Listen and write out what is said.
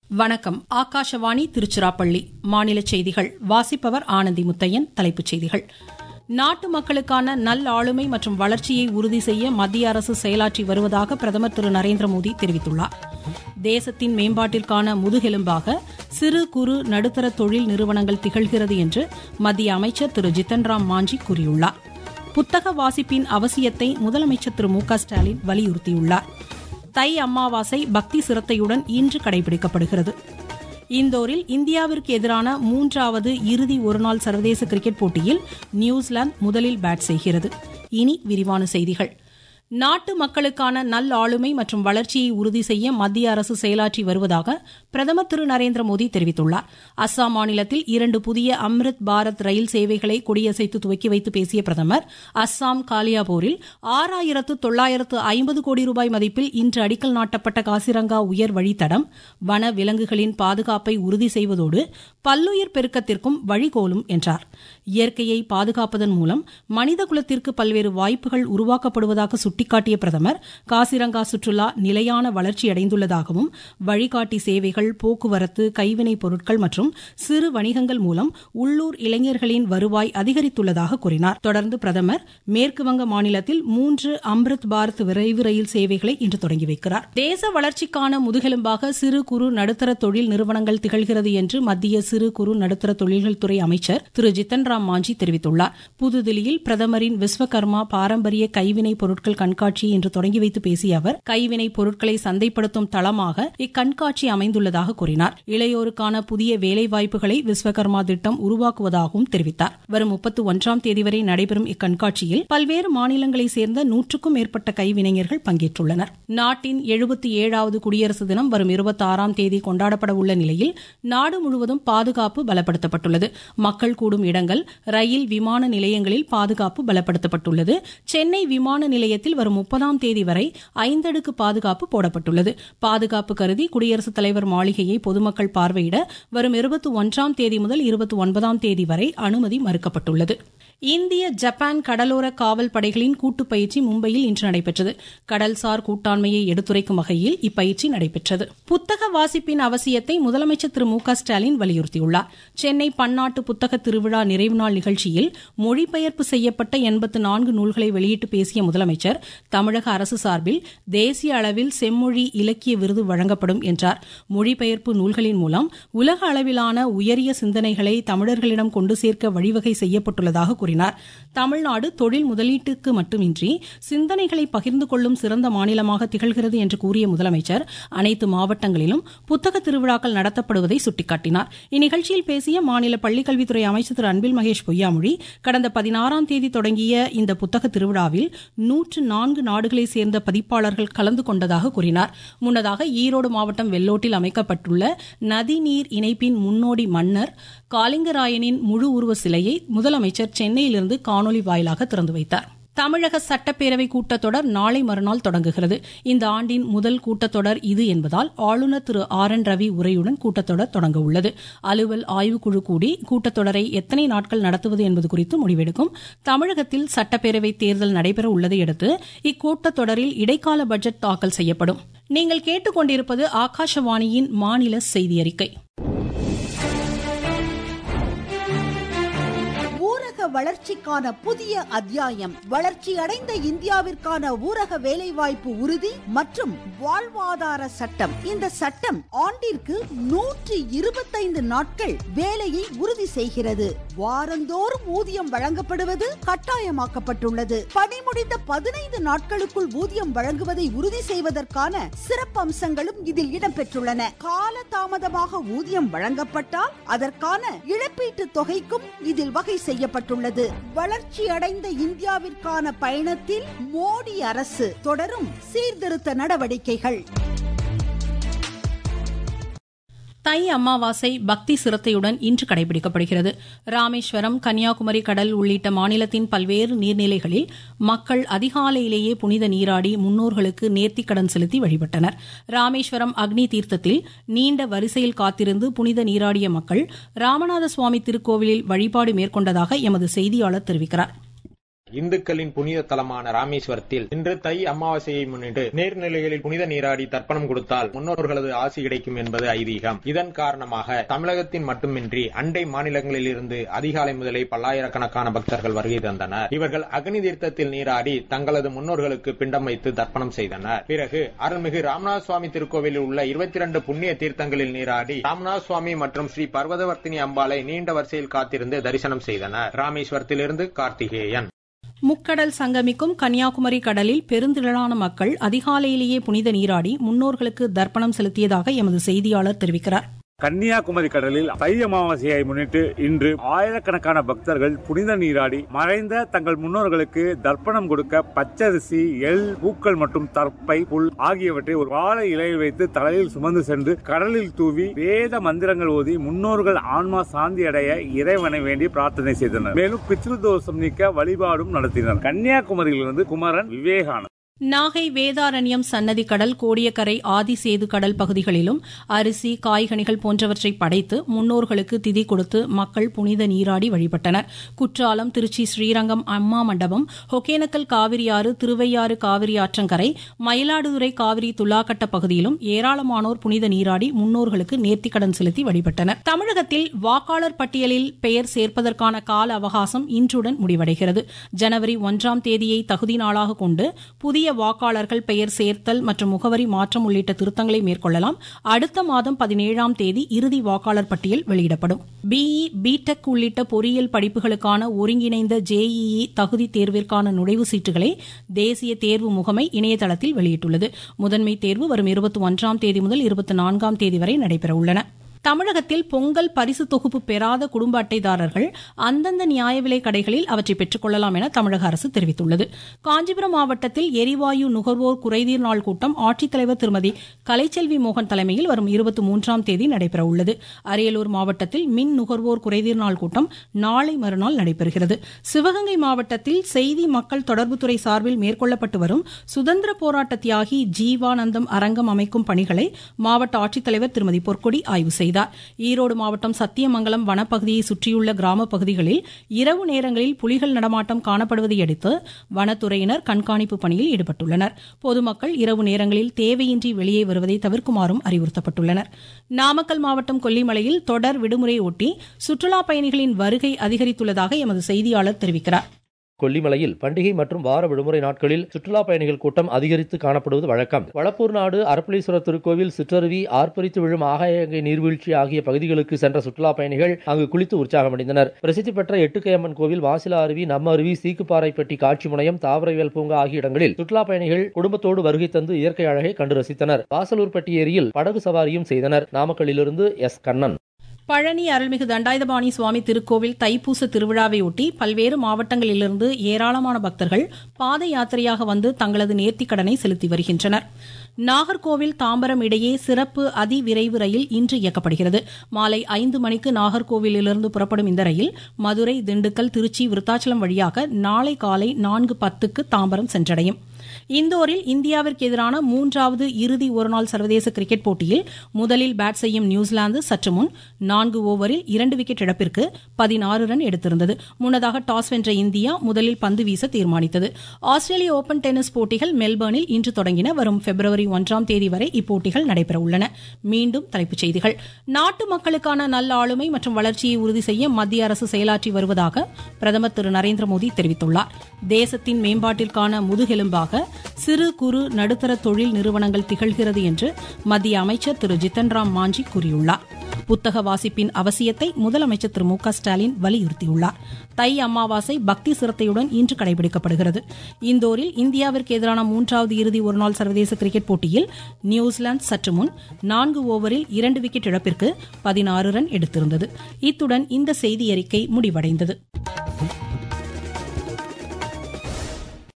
வணக்கம் ஆகாஷவாணி திருச்சிராப்பள்ளி மாநில செய்திகள் வாசிப்பவர் ஆனந்தி முத்தையன் தலைப்புச் செய்திகள் நாட்டு மக்களுக்கான நல் ஆளுமை மற்றும் வளர்ச்சியை உறுதி செய்ய மத்திய அரசு செயலாற்றி வருவதாக பிரதமர் திரு நரேந்திர மோடி தெரிவித்துள்ளார் தேசத்தின் மேம்பாட்டிற்கான முதுகெலும்பாக சிறு குறு நடுத்தர தொழில் நிறுவனங்கள் திகழ்கிறது என்று மத்திய அமைச்சர் திரு ஜித்தன் ராம் மாஞ்சி கூறியுள்ளார் புத்தக வாசிப்பின் அவசியத்தை முதலமைச்சர் திரு மு க ஸ்டாலின் வலியுறுத்தியுள்ளார் தை அமாவாசை பக்தி சிரத்தையுடன் இன்று கடைபிடிக்கப்படுகிறது இந்தோரில் இந்தியாவிற்கு எதிரான மூன்றாவது இறுதி ஒருநாள் சர்வதேச கிரிக்கெட் போட்டியில் நியூசிலாந்து முதலில் பேட் செய்கிறது இனி விரிவான செய்திகள் நாட்டு மக்களுக்கான நல் ஆளுமை மற்றும் வளர்ச்சியை உறுதி செய்ய மத்திய அரசு செயலாற்றி வருவதாக பிரதமர் திரு நரேந்திர மோடி தெரிவித்துள்ளார் அஸ்ஸாம் மாநிலத்தில் இரண்டு புதிய அம்ரித் பாரத் ரயில் சேவைகளை கொடியசைத்து துவக்கி வைத்து பேசிய பிரதமர் அஸ்ஸாம் காலியாபோரில் ஆறாயிரத்து தொள்ளாயிரத்து ஐம்பது கோடி ரூபாய் மதிப்பில் இன்று அடிக்கல் நாட்டப்பட்ட காசிரங்கா உயர் வழித்தடம் வன விலங்குகளின் பாதுகாப்பை உறுதி செய்வதோடு பல்லுயிர் பெருக்கத்திற்கும் வழிகோலும் என்றார் இயற்கையை பாதுகாப்பதன் மூலம் மனித குலத்திற்கு பல்வேறு வாய்ப்புகள் உருவாக்கப்படுவதாக சுட்டிக்காட்டிய பிரதமர் காசிரங்கா சுற்றுலா நிலையான வளர்ச்சியடைந்துள்ளதாகவும் வழிகாட்டி சேவைகள் போக்குவரத்து கைவினைப் பொருட்கள் மற்றும் சிறு வணிகங்கள் மூலம் உள்ளூர் இளைஞர்களின் வருவாய் அதிகரித்துள்ளதாக கூறினார் தொடர்ந்து பிரதமர் மேற்குவங்க மாநிலத்தில் மூன்று அம்ரித் பாரத் விரைவு ரயில் சேவைகளை இன்று தொடங்கி வைக்கிறார் தேச வளர்ச்சிக்கான முதுகெலும்பாக சிறு குறு நடுத்தர தொழில் நிறுவனங்கள் திகழ்கிறது என்று மத்திய சிறு குறு நடுத்தர தொழில்கள் துறை அமைச்சர் திரு ஜித்தன் ராம் மாஞ்சி தெரிவித்துள்ளார் புதுதில்லியில் பிரதமரின் விஸ்வகர்மா பாரம்பரிய கைவினைப் பொருட்கள் கண்காட்சியை இன்று தொடங்கி வைத்து பேசிய அவர் கைவினைப் பொருட்களை சந்தைப்படுத்தும் தளமாக இக்கண்காட்சி அமைந்துள்ளதாக கூறினார் இளையோருக்கான புதிய வேலைவாய்ப்புகளை விஸ்வகர்மா திட்டம் உருவாக்குவதாகவும் தெரிவித்தார் வரும் முப்பத்து ஒன்றாம் தேதி வரை நடைபெறும் இக்கண்காட்சியில் பல்வேறு மாநிலங்களைச் சேர்ந்த நூற்றுக்கும் மேற்பட்ட கைவினைஞர்கள் பங்கேற்றுள்ளனர் நாட்டின் எழுபத்தி ஏழாவது குடியரசு தினம் வரும் இருபத்தி ஆறாம் தேதி கொண்டாடப்பட உள்ள நிலையில் நாடு முழுவதும் பாதுகாப்பு பலப்படுத்தப்பட்டுள்ளது மக்கள் கூடும் இடங்கள் ரயில் விமான நிலையங்களில் பாதுகாப்பு பலப்படுத்தப்பட்டுள்ளது சென்னை விமான நிலையத்தில் வரும் முப்பதாம் தேதி வரை ஐந்தடுக்கு பாதுகாப்பு போடப்பட்டுள்ளது பாதுகாப்பு கருதி குடியரசுத் தலைவர் மாளிகையை பொதுமக்கள் பார்வையிட வரும் இருபத்தி ஒன்றாம் தேதி முதல் இருபத்தி ஒன்பதாம் தேதி வரை அனுமதி மறுக்கப்பட்டுள்ளது இந்திய ஜப்பான் கடலோர காவல் படைகளின் கூட்டுப் பயிற்சி மும்பையில் இன்று நடைபெற்றது கடல்சார் கூட்டாண்மையை எடுத்துரைக்கும் வகையில் இப்பயிற்சி நடைபெற்றது புத்தக வாசிப்பின் அவசியத்தை முதலமைச்சர் திரு மு க ஸ்டாலின் வலியுறுத்தியுள்ளார் சென்னை பன்னாட்டு புத்தக திருவிழா நிறைவு நாள் நிகழ்ச்சியில் மொழிபெயர்ப்பு செய்யப்பட்ட எண்பத்து நான்கு நூல்களை வெளியிட்டு பேசிய முதலமைச்சர் தமிழக அரசு சார்பில் தேசிய அளவில் செம்மொழி இலக்கிய விருது வழங்கப்படும் என்றார் மொழிபெயர்ப்பு நூல்களின் மூலம் உலக அளவிலான உயரிய சிந்தனைகளை தமிழர்களிடம் கொண்டு சேர்க்க வழிவகை செய்யப்பட்டுள்ளதாக கூறினார் கூறினார் தமிழ்நாடு தொழில் முதலீட்டுக்கு மட்டுமின்றி சிந்தனைகளை பகிர்ந்து கொள்ளும் சிறந்த மாநிலமாக திகழ்கிறது என்று கூறிய முதலமைச்சர் அனைத்து மாவட்டங்களிலும் புத்தக திருவிழாக்கள் நடத்தப்படுவதை சுட்டிக்காட்டினார் இந்நிகழ்ச்சியில் பேசிய மாநில பள்ளிக்கல்வித்துறை அமைச்சர் திரு அன்பில் மகேஷ் பொய்யாமொழி கடந்த பதினாறாம் தேதி தொடங்கிய இந்த புத்தக திருவிழாவில் நூற்று நான்கு நாடுகளைச் சேர்ந்த பதிப்பாளர்கள் கலந்து கொண்டதாக கூறினார் முன்னதாக ஈரோடு மாவட்டம் வெள்ளோட்டில் அமைக்கப்பட்டுள்ள நதிநீர் இணைப்பின் முன்னோடி மன்னர் காலிங்கராயனின் முழு உருவ சிலையை முதலமைச்சர் சென்னையிலிருந்து காணொலி வாயிலாக திறந்து வைத்தார் தமிழக சட்டப்பேரவை கூட்டத்தொடர் நாளை மறுநாள் தொடங்குகிறது இந்த ஆண்டின் முதல் கூட்டத்தொடர் இது என்பதால் ஆளுநர் திரு ஆர் என் ரவி உரையுடன் கூட்டத்தொடர் தொடங்க உள்ளது அலுவல் ஆய்வுக்குழு கூடி கூட்டத்தொடரை எத்தனை நாட்கள் நடத்துவது என்பது குறித்து முடிவெடுக்கும் தமிழகத்தில் சட்டப்பேரவை தேர்தல் நடைபெற உள்ளதையடுத்து இக்கூட்டத்தொடரில் இடைக்கால பட்ஜெட் தாக்கல் செய்யப்படும் நீங்கள் கேட்டுக்கொண்டிருப்பது ஆகாஷவாணியின் மாநில செய்தி அறிக்கை வளர்ச்சிக்கான புதிய அத்தியாயம் வளர்ச்சி அடைந்த இந்தியாவிற்கான ஊரக வேலைவாய்ப்பு உறுதி மற்றும் வாழ்வாதார சட்டம் இந்த சட்டம் ஆண்டிற்கு நூற்றி இருபத்தைந்து நாட்கள் வேலையை உறுதி செய்கிறது வாரந்தோறும் ஊதியம் வழங்கப்படுவது கட்டாயமாக்கப்பட்டுள்ளது பணி முடிந்த பதினைந்து நாட்களுக்குள் ஊதியம் வழங்குவதை உறுதி செய்வதற்கான சிறப்பு அம்சங்களும் இதில் இடம்பெற்றுள்ளன கால தாமதமாக ஊதியம் வழங்கப்பட்டால் அதற்கான இழப்பீட்டு தொகைக்கும் இதில் வகை செய்யப்பட்டுள்ளது உள்ளது வளர்ச்சி அடைந்த இந்தியாவிற்கான பயணத்தில் மோடி அரசு தொடரும் சீர்திருத்த நடவடிக்கைகள் தை அமாவாசை பக்தி சிரத்தையுடன் இன்று கடைபிடிக்கப்படுகிறது ராமேஸ்வரம் கன்னியாகுமரி கடல் உள்ளிட்ட மாநிலத்தின் பல்வேறு நீர்நிலைகளில் மக்கள் அதிகாலையிலேயே புனித நீராடி முன்னோர்களுக்கு நேர்த்திக்கடன் செலுத்தி வழிபட்டனர் ராமேஸ்வரம் அக்னி தீர்த்தத்தில் நீண்ட வரிசையில் காத்திருந்து புனித நீராடிய மக்கள் ராமநாத சுவாமி திருக்கோவிலில் வழிபாடு மேற்கொண்டதாக எமது செய்தியாளர் தெரிவிக்கிறார் இந்துக்களின் புனித தலமான ராமேஸ்வரத்தில் இன்று தை அமாவாசையை முன்னிட்டு நீர்நிலைகளில் புனித நீராடி தர்ப்பணம் கொடுத்தால் முன்னோர்களது ஆசி கிடைக்கும் என்பது ஐதீகம் இதன் காரணமாக தமிழகத்தின் மட்டுமின்றி அண்டை மாநிலங்களில் இருந்து அதிகாலை முதலே பல்லாயிரக்கணக்கான பக்தர்கள் வருகை தந்தனர் இவர்கள் அக்னி தீர்த்தத்தில் நீராடி தங்களது முன்னோர்களுக்கு பிண்டம் வைத்து தர்ப்பணம் செய்தனர் பிறகு அருள்மிகு ராமநாத சுவாமி திருக்கோவிலில் உள்ள இருபத்தி இரண்டு புண்ணிய தீர்த்தங்களில் நீராடி ராமநாத சுவாமி மற்றும் ஸ்ரீ பர்வதவர்த்தினி அம்பாளை நீண்ட வரிசையில் காத்திருந்து தரிசனம் செய்தனர் ராமேஸ்வரத்திலிருந்து கார்த்திகேயன் முக்கடல் சங்கமிக்கும் கன்னியாகுமரி கடலில் பெருந்திரளான மக்கள் அதிகாலையிலேயே புனித நீராடி முன்னோர்களுக்கு தர்ப்பணம் செலுத்தியதாக எமது செய்தியாளர் தெரிவிக்கிறார் கன்னியாகுமரி கடலில் தை அமாவாசையை முன்னிட்டு இன்று ஆயிரக்கணக்கான பக்தர்கள் புனித நீராடி மறைந்த தங்கள் முன்னோர்களுக்கு தர்ப்பணம் கொடுக்க பச்சரிசி எள் பூக்கள் மற்றும் தற்பை புல் ஆகியவற்றை ஒரு வாழை இலையில் வைத்து தலையில் சுமந்து சென்று கடலில் தூவி வேத மந்திரங்கள் ஓதி முன்னோர்கள் ஆன்மா சாந்தி அடைய இறைவனை வேண்டி பிரார்த்தனை செய்தனர் மேலும் பித்ருதோஷம் நீக்க வழிபாடும் நடத்தினர் கன்னியாகுமரியிலிருந்து குமரன் விவேகானந்த் நாகை வேதாரண்யம் சன்னதி கடல் கோடியக்கரை ஆதிசேது கடல் பகுதிகளிலும் அரிசி காய்கனிகள் போன்றவற்றை படைத்து முன்னோர்களுக்கு திதி கொடுத்து மக்கள் புனித நீராடி வழிபட்டனர் குற்றாலம் திருச்சி ஸ்ரீரங்கம் அம்மா மண்டபம் ஒகேனக்கல் காவிரியாறு திருவையாறு காவிரி ஆற்றங்கரை மயிலாடுதுறை காவிரி துலாக்கட்ட பகுதியிலும் ஏராளமானோர் புனித நீராடி முன்னோர்களுக்கு நேர்த்திக்கடன் செலுத்தி வழிபட்டனர் தமிழகத்தில் வாக்காளர் பட்டியலில் பெயர் சேர்ப்பதற்கான கால அவகாசம் இன்றுடன் முடிவடைகிறது ஜனவரி ஒன்றாம் தேதியை தகுதி நாளாக கொண்டு புதிய வாக்காளர்கள் பெயர் சேர்த்தல் மற்றும் முகவரி மாற்றம் உள்ளிட்ட திருத்தங்களை மேற்கொள்ளலாம் அடுத்த மாதம் பதினேழாம் தேதி இறுதி வாக்காளர் பட்டியல் வெளியிடப்படும் பிஇ பிடெக் உள்ளிட்ட பொறியியல் படிப்புகளுக்கான ஒருங்கிணைந்த ஜேஇஇ தகுதி தேர்விற்கான நுழைவுச் சீட்டுகளை தேசிய தேர்வு முகமை இணையதளத்தில் வெளியிட்டுள்ளது முதன்மை தேர்வு வரும் இருபத்தி ஒன்றாம் தேதி முதல் இருபத்தி நான்காம் தேதி வரை நடைபெறவுள்ளன தமிழகத்தில் பொங்கல் பரிசு தொகுப்பு பெறாத குடும்ப அட்டைதாரர்கள் அந்தந்த நியாய விலை கடைகளில் அவற்றை பெற்றுக் கொள்ளலாம் என தமிழக அரசு தெரிவித்துள்ளது காஞ்சிபுரம் மாவட்டத்தில் எரிவாயு நுகர்வோர் குறைதீர் நாள் கூட்டம் ஆட்சித்தலைவர் திருமதி கலைச்செல்வி மோகன் தலைமையில் வரும் இருபத்தி மூன்றாம் தேதி நடைபெறவுள்ளது அரியலூர் மாவட்டத்தில் மின் நுகர்வோர் குறைதீர் நாள் கூட்டம் நாளை மறுநாள் நடைபெறுகிறது சிவகங்கை மாவட்டத்தில் செய்தி மக்கள் தொடர்புத்துறை சார்பில் மேற்கொள்ளப்பட்டு வரும் சுதந்திர போராட்ட தியாகி ஜீவானந்தம் அரங்கம் அமைக்கும் பணிகளை மாவட்ட ஆட்சித்தலைவர் திருமதி பொற்கொடி ஆய்வு செய்தார் செய்தார் ஈரோடு மாவட்டம் சத்தியமங்கலம் வனப்பகுதியை சுற்றியுள்ள கிராம பகுதிகளில் இரவு நேரங்களில் புலிகள் நடமாட்டம் காணப்படுவதை அடுத்து வனத்துறையினர் கண்காணிப்பு பணியில் ஈடுபட்டுள்ளனர் பொதுமக்கள் இரவு நேரங்களில் தேவையின்றி வெளியே வருவதை தவிர்க்குமாறும் அறிவுறுத்தப்பட்டுள்ளனர் நாமக்கல் மாவட்டம் கொல்லிமலையில் தொடர் விடுமுறையை ஒட்டி சுற்றுலா பயணிகளின் வருகை அதிகரித்துள்ளதாக எமது செய்தியாளர் தெரிவிக்கிறார் கொல்லிமலையில் பண்டிகை மற்றும் வார விடுமுறை நாட்களில் சுற்றுலா பயணிகள் கூட்டம் அதிகரித்து காணப்படுவது வழக்கம் வளப்பூர் நாடு அரப்பளீஸ்வரர் திருக்கோவில் சிற்றருவி ஆர்ப்பரித்து விழும் ஆகாயங்கை நீர்வீழ்ச்சி ஆகிய பகுதிகளுக்கு சென்ற சுற்றுலா பயணிகள் அங்கு குளித்து உற்சாகமடைந்தனர் பிரசித்தி பெற்ற எட்டுக்கையம்மன் கோவில் வாசிலா அருவி நம்ம அருவி சீக்குப்பாறைப்பட்டி காட்சி முனையம் தாவரவியல் பூங்கா ஆகிய இடங்களில் சுற்றுலா பயணிகள் குடும்பத்தோடு வருகை தந்து இயற்கை அழகை கண்டு ரசித்தனர் வாசலூர்பட்டி ஏரியில் படகு சவாரியும் செய்தனர் நாமக்கல்லிலிருந்து எஸ் கண்ணன் பழனி அருள்மிகு தண்டாயுதபாணி சுவாமி திருக்கோவில் தைப்பூச திருவிழாவையொட்டி பல்வேறு மாவட்டங்களிலிருந்து ஏராளமான பக்தர்கள் பாத யாத்திரையாக வந்து தங்களது நேர்த்திக்கடனை செலுத்தி வருகின்றனர் நாகர்கோவில் தாம்பரம் இடையே சிறப்பு அதிவிரைவு ரயில் இன்று இயக்கப்படுகிறது மாலை ஐந்து மணிக்கு நாகர்கோவிலிருந்து புறப்படும் இந்த ரயில் மதுரை திண்டுக்கல் திருச்சி விருத்தாச்சலம் வழியாக நாளை காலை நான்கு பத்துக்கு தாம்பரம் சென்றடையும் இந்தோரில் இந்தியாவிற்கு எதிரான மூன்றாவது இறுதி ஒருநாள் சர்வதேச கிரிக்கெட் போட்டியில் முதலில் பேட் செய்யும் நியூசிலாந்து சற்று முன் நான்கு ஓவரில் இரண்டு விக்கெட் இழப்பிற்கு பதினாறு ரன் எடுத்திருந்தது முன்னதாக டாஸ் வென்ற இந்தியா முதலில் பந்து வீச தீர்மானித்தது ஆஸ்திரேலிய ஓபன் டென்னிஸ் போட்டிகள் மெல்பர்னில் இன்று தொடங்கின வரும் பிப்ரவரி ஒன்றாம் தேதி வரை இப்போட்டிகள் நடைபெறவுள்ளன மீண்டும் தலைப்புச் செய்திகள் நாட்டு மக்களுக்கான நல்ல ஆளுமை மற்றும் வளர்ச்சியை உறுதி செய்ய மத்திய அரசு செயலாற்றி வருவதாக பிரதமர் திரு நரேந்திர மோடி தெரிவித்துள்ளார் தேசத்தின் மேம்பாட்டிற்கான முதுகெலும்பாக சிறு குறு நடுத்தர தொழில் நிறுவனங்கள் திகழ்கிறது என்று மத்திய அமைச்சர் திரு ஜித்தன் ராம் மாஞ்சி கூறியுள்ளார் புத்தக வாசிப்பின் அவசியத்தை முதலமைச்சர் திரு மு க ஸ்டாலின் வலியுறுத்தியுள்ளார் தை அமாவாசை பக்தி சிரத்தையுடன் இன்று கடைபிடிக்கப்படுகிறது இந்தோரில் இந்தியாவிற்கு எதிரான மூன்றாவது இறுதி ஒருநாள் சர்வதேச கிரிக்கெட் போட்டியில் நியூசிலாந்து சற்று முன் நான்கு ஓவரில் இரண்டு விக்கெட் இழப்பிற்கு பதினாறு ரன் எடுத்திருந்தது இத்துடன் இந்த செய்தி அறிக்கை முடிவடைந்தது